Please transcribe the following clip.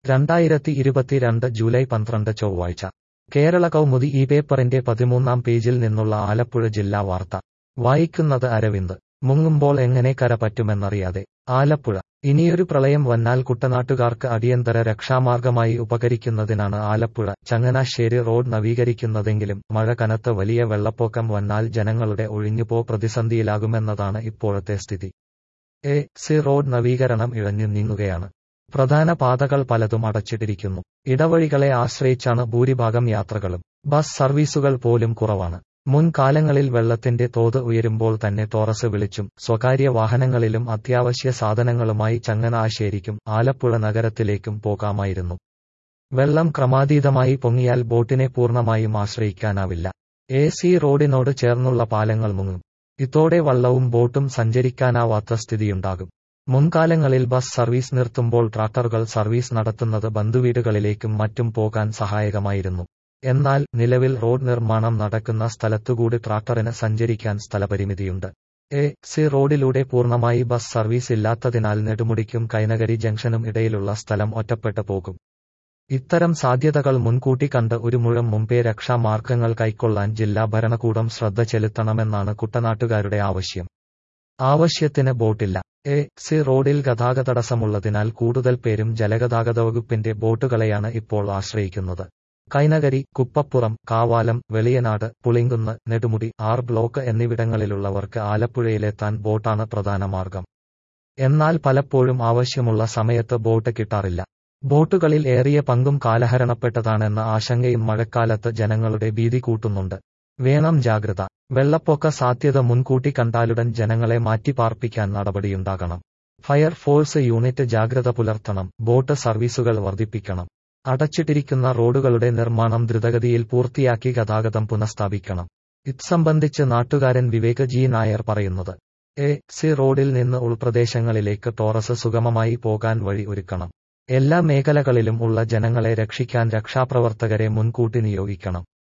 രണ്ടായിരത്തി ഇരുപത്തിരണ്ട് ജൂലൈ പന്ത്രണ്ട് ചൊവ്വാഴ്ച കേരള കൗമുദി ഈ പേപ്പറിന്റെ പതിമൂന്നാം പേജിൽ നിന്നുള്ള ആലപ്പുഴ ജില്ലാ വാർത്ത വായിക്കുന്നത് അരവിന്ദ് മുങ്ങുമ്പോൾ എങ്ങനെ കര പറ്റുമെന്നറിയാതെ ആലപ്പുഴ ഇനിയൊരു പ്രളയം വന്നാൽ കുട്ടനാട്ടുകാർക്ക് അടിയന്തര രക്ഷാമാർഗമായി ഉപകരിക്കുന്നതിനാണ് ആലപ്പുഴ ചങ്ങനാശ്ശേരി റോഡ് നവീകരിക്കുന്നതെങ്കിലും മഴ കനത്ത് വലിയ വെള്ളപ്പൊക്കം വന്നാൽ ജനങ്ങളുടെ ഒഴിഞ്ഞുപോ പ്രതിസന്ധിയിലാകുമെന്നതാണ് ഇപ്പോഴത്തെ സ്ഥിതി എ സി റോഡ് നവീകരണം ഇഴഞ്ഞു നീങ്ങുകയാണ് പ്രധാന പാതകൾ പലതും അടച്ചിട്ടിരിക്കുന്നു ഇടവഴികളെ ആശ്രയിച്ചാണ് ഭൂരിഭാഗം യാത്രകളും ബസ് സർവീസുകൾ പോലും കുറവാണ് മുൻകാലങ്ങളിൽ വെള്ളത്തിന്റെ തോത് ഉയരുമ്പോൾ തന്നെ ടോറസ് വിളിച്ചും സ്വകാര്യ വാഹനങ്ങളിലും അത്യാവശ്യ സാധനങ്ങളുമായി ചങ്ങനാശ്ശേരിക്കും ആലപ്പുഴ നഗരത്തിലേക്കും പോകാമായിരുന്നു വെള്ളം ക്രമാതീതമായി പൊങ്ങിയാൽ ബോട്ടിനെ പൂർണ്ണമായും ആശ്രയിക്കാനാവില്ല എ സി റോഡിനോട് ചേർന്നുള്ള പാലങ്ങൾ മുങ്ങും ഇതോടെ വള്ളവും ബോട്ടും സഞ്ചരിക്കാനാവാത്ത സ്ഥിതിയുണ്ടാകും മുൻകാലങ്ങളിൽ ബസ് സർവീസ് നിർത്തുമ്പോൾ ട്രാക്ടറുകൾ സർവീസ് നടത്തുന്നത് ബന്ധുവീടുകളിലേക്കും മറ്റും പോകാൻ സഹായകമായിരുന്നു എന്നാൽ നിലവിൽ റോഡ് നിർമ്മാണം നടക്കുന്ന സ്ഥലത്തുകൂടി ട്രാക്ടറിന് സഞ്ചരിക്കാൻ സ്ഥലപരിമിതിയുണ്ട് എ സി റോഡിലൂടെ പൂർണ്ണമായി ബസ് സർവീസ് ഇല്ലാത്തതിനാൽ നെടുമുടിക്കും കൈനകരി ജംഗ്ഷനും ഇടയിലുള്ള സ്ഥലം ഒറ്റപ്പെട്ടു പോകും ഇത്തരം സാധ്യതകൾ മുൻകൂട്ടി കണ്ട് ഒരു മുഴം മുമ്പേ രക്ഷാമാർഗങ്ങൾ കൈക്കൊള്ളാൻ ജില്ലാ ഭരണകൂടം ശ്രദ്ധ ചെലുത്തണമെന്നാണ് കുട്ടനാട്ടുകാരുടെ ആവശ്യം ആവശ്യത്തിന് ബോട്ടില്ല എ സി റോഡിൽ ഗതാഗതടസ്സമുള്ളതിനാൽ കൂടുതൽ പേരും ജലഗതാഗത വകുപ്പിന്റെ ബോട്ടുകളെയാണ് ഇപ്പോൾ ആശ്രയിക്കുന്നത് കൈനകരി കുപ്പപ്പുറം കാവാലം വെളിയനാട് പുളിങ്കുന്ന് നെടുമുടി ആർ ബ്ലോക്ക് എന്നിവിടങ്ങളിലുള്ളവർക്ക് ആലപ്പുഴയിലെത്താൻ ബോട്ടാണ് പ്രധാന മാർഗം എന്നാൽ പലപ്പോഴും ആവശ്യമുള്ള സമയത്ത് ബോട്ട് കിട്ടാറില്ല ബോട്ടുകളിൽ ഏറിയ പങ്കും കാലഹരണപ്പെട്ടതാണെന്ന ആശങ്കയും മഴക്കാലത്ത് ജനങ്ങളുടെ ഭീതി കൂട്ടുന്നുണ്ട് വേണം ജാഗ്രത വെള്ളപ്പൊക്ക സാധ്യത മുൻകൂട്ടി കണ്ടാലുടൻ ജനങ്ങളെ മാറ്റിപ്പാർപ്പിക്കാൻ നടപടിയുണ്ടാകണം ഫയർഫോഴ്സ് യൂണിറ്റ് ജാഗ്രത പുലർത്തണം ബോട്ട് സർവീസുകൾ വർദ്ധിപ്പിക്കണം അടച്ചിട്ടിരിക്കുന്ന റോഡുകളുടെ നിർമ്മാണം ദ്രുതഗതിയിൽ പൂർത്തിയാക്കി ഗതാഗതം പുനഃസ്ഥാപിക്കണം ഇത് സംബന്ധിച്ച് നാട്ടുകാരൻ വിവേക് ജി നായർ പറയുന്നത് എ സി റോഡിൽ നിന്ന് ഉൾപ്രദേശങ്ങളിലേക്ക് ടോറസ് സുഗമമായി പോകാൻ വഴി ഒരുക്കണം എല്ലാ മേഖലകളിലും ഉള്ള ജനങ്ങളെ രക്ഷിക്കാൻ രക്ഷാപ്രവർത്തകരെ മുൻകൂട്ടി നിയോഗിക്കണം